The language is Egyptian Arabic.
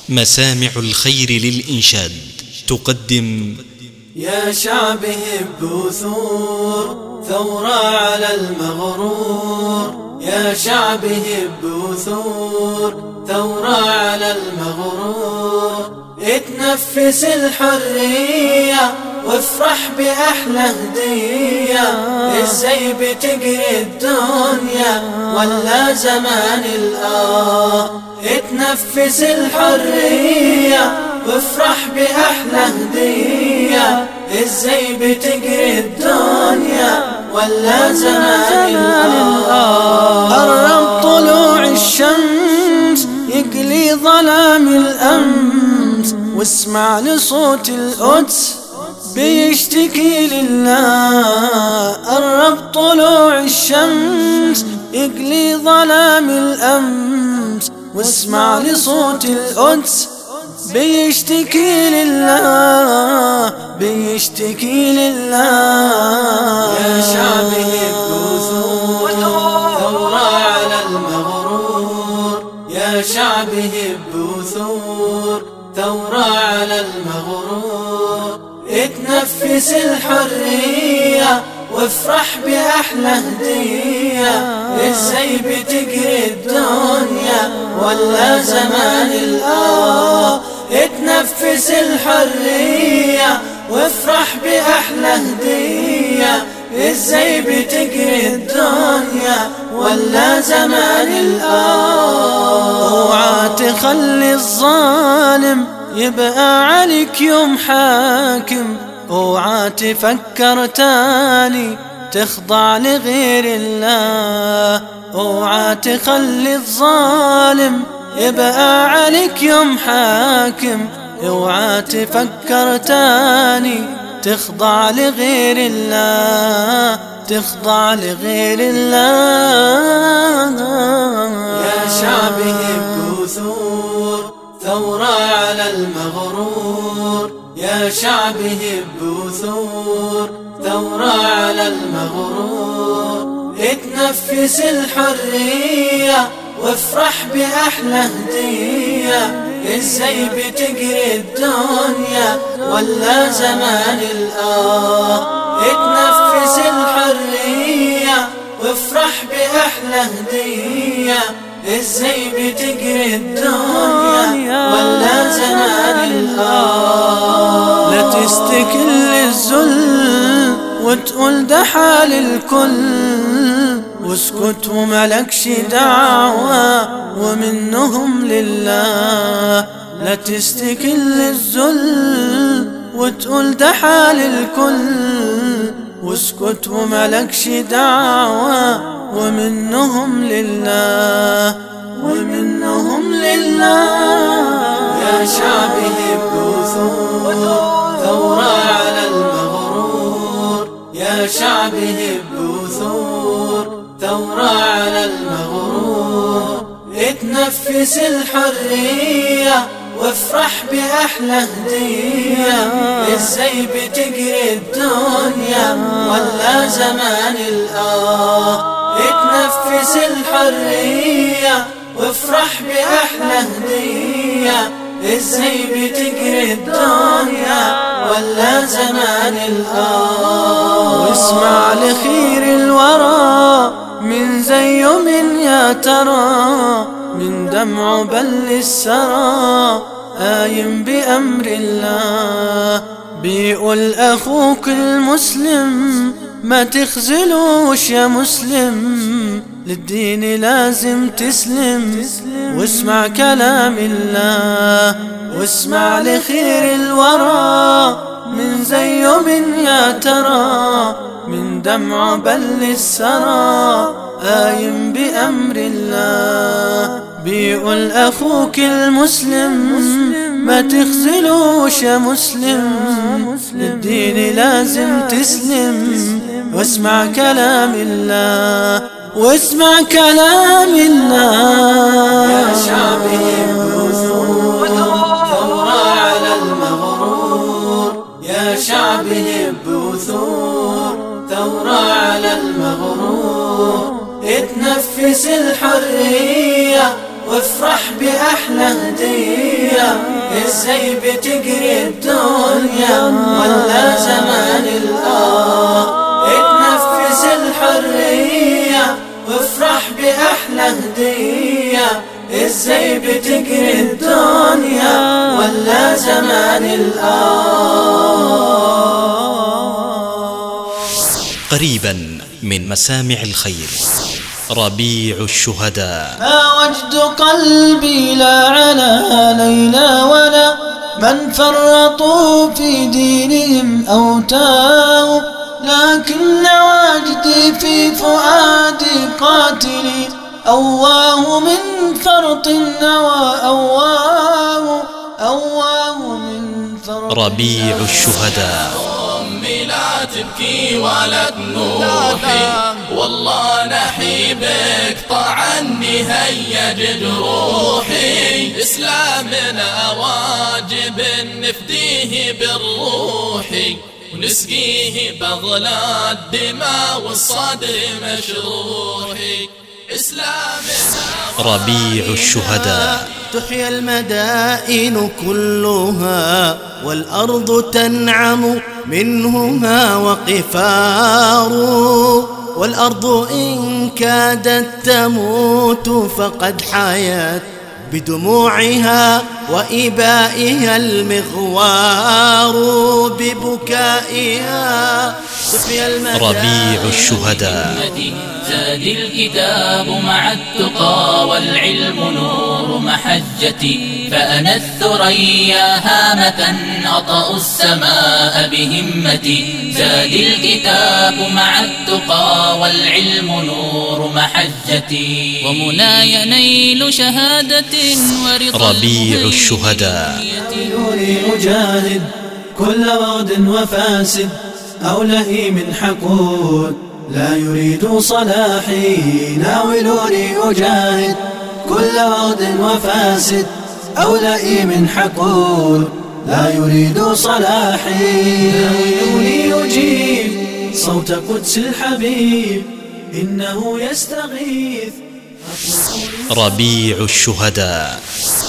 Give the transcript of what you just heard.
مسامع الخير للإنشاد تقدم يا شعب هبوا ثور ثورة على المغرور يا شعب هبوا ثور ثورة على المغرور اتنفس الحرية وافرح بأحلى هدية ازاي بتجري الدنيا ولا زمان الآه اتنفس الحرية وافرح بأحلى هدية ازاي بتجري الدنيا ولا زمان الآه قرب طلوع الشمس يقلي ظلام الأمس واسمع لصوت القدس بيشتكي لله قرب طلوع الشمس يقلي ظلام الأمس واسمع لصوت القدس بيشتكي لله بيشتكي لله يا شعبي هبوا ثورة على المغرور يا شعبي هبوا ثور ثورة على المغرور اتنفس الحرية وافرح بأحلى هدية ازاي بتجري الدنيا ولا زمان الآه اتنفس الحرية وافرح بأحلى هدية ازاي بتجري الدنيا ولا زمان الآه اوعى تخلي الظالم يبقى عليك يوم حاكم اوعى تفكر تاني تخضع لغير الله اوعى تخلي الظالم يبقى عليك يوم حاكم اوعى تفكر تاني تخضع لغير الله تخضع لغير الله يا شعبي هبوا ثور ثورة على المغرور يا شعبي هبوا ثور ثورة على المغرور اتنفس الحرية وافرح بأحلى هدية ازاي بتجري الدنيا ولا زمان الآه اتنفس الحرية وافرح بأحلى هدية ازاي بتجري الدنيا ولا زمان الآه لا تستكل الذل وتقول ده حال الكل واسكت وملكش دعوة ومنهم لله لا تستكل الذل وتقول ده حال الكل واسكت وملكش دعوة ومنهم لله ومنهم لله يا شعبي هبوا ثورة على المغرور يا شعبي هبوا ثور ثورة على المغرور اتنفس الحرية وافرح بأحلى هدية ازاي بتجري الدنيا ولا زمان الآه اتنفس الحرية وافرح بأحلى هدية ازاي بتجري الدنيا ولا زمان الآه واسمع لخير الورى من زي من يا ترى من دمع بل السرى آيم بأمر الله بيقول أخوك المسلم ما تخزلوش يا مسلم للدين لازم تسلم واسمع كلام الله واسمع لخير الورى من زي من يا ترى من دمع بل السرى آيم بأمر الله بيقول أخوك المسلم ما تخزلوش يا مسلم للدين لازم تسلم واسمع كلام الله واسمع كلام الله يا شعبي ثورة على المغرور يا شعبي هبوا ثور ثورة على المغرور اتنفس الحرية وافرح بأحلى هدية ازاي بتجري الدنيا ولا زمان الآه اتنفس الحرية وافرح بأحلى هدية ازاي بتجري الدنيا ولا زمان الآه قريبا من مسامع الخير ربيع الشهداء ما وجد قلبي لا على ليلى ولا من فرطوا في دينهم أو تاهوا لكن وجدي في فؤادي قاتلي أواه من فرط النوى أواه أواه من فرط ربيع الشهداء أمي لا تبكي ولا تنوحي والله نحيبك طعني هيج جروحي إسلامنا واجب نفديه بالروح ونسقيه بغلى الدماء والصدر مشروحي إسلامنا ربيع الشهداء تحيا المدائن كلها والأرض تنعم منهما وقفار والأرض إن كادت تموت فقد حيت بدموعها وإبائها المغوار ببكائها تحيا المدائن ربيع الشهداء أمتي زاد الكتاب مع التقى والعلم نور محجتي فأنا الثريا هامة أطأ السماء بهمتي زاد الكتاب مع التقى والعلم نور محجتي ومناي نيل شهادة ورضا ربيع الشهداء ناولوني أجاهد كل وغد وفاسد أو لئيم حقود لا يريد صلاحي ناولوني أجاهد كل وغد وفاسد أو لئيم حقود لا يريد صلاحي ناولوني أجيب صوت قدس الحبيب إنه يستغيث ربيع الشهداء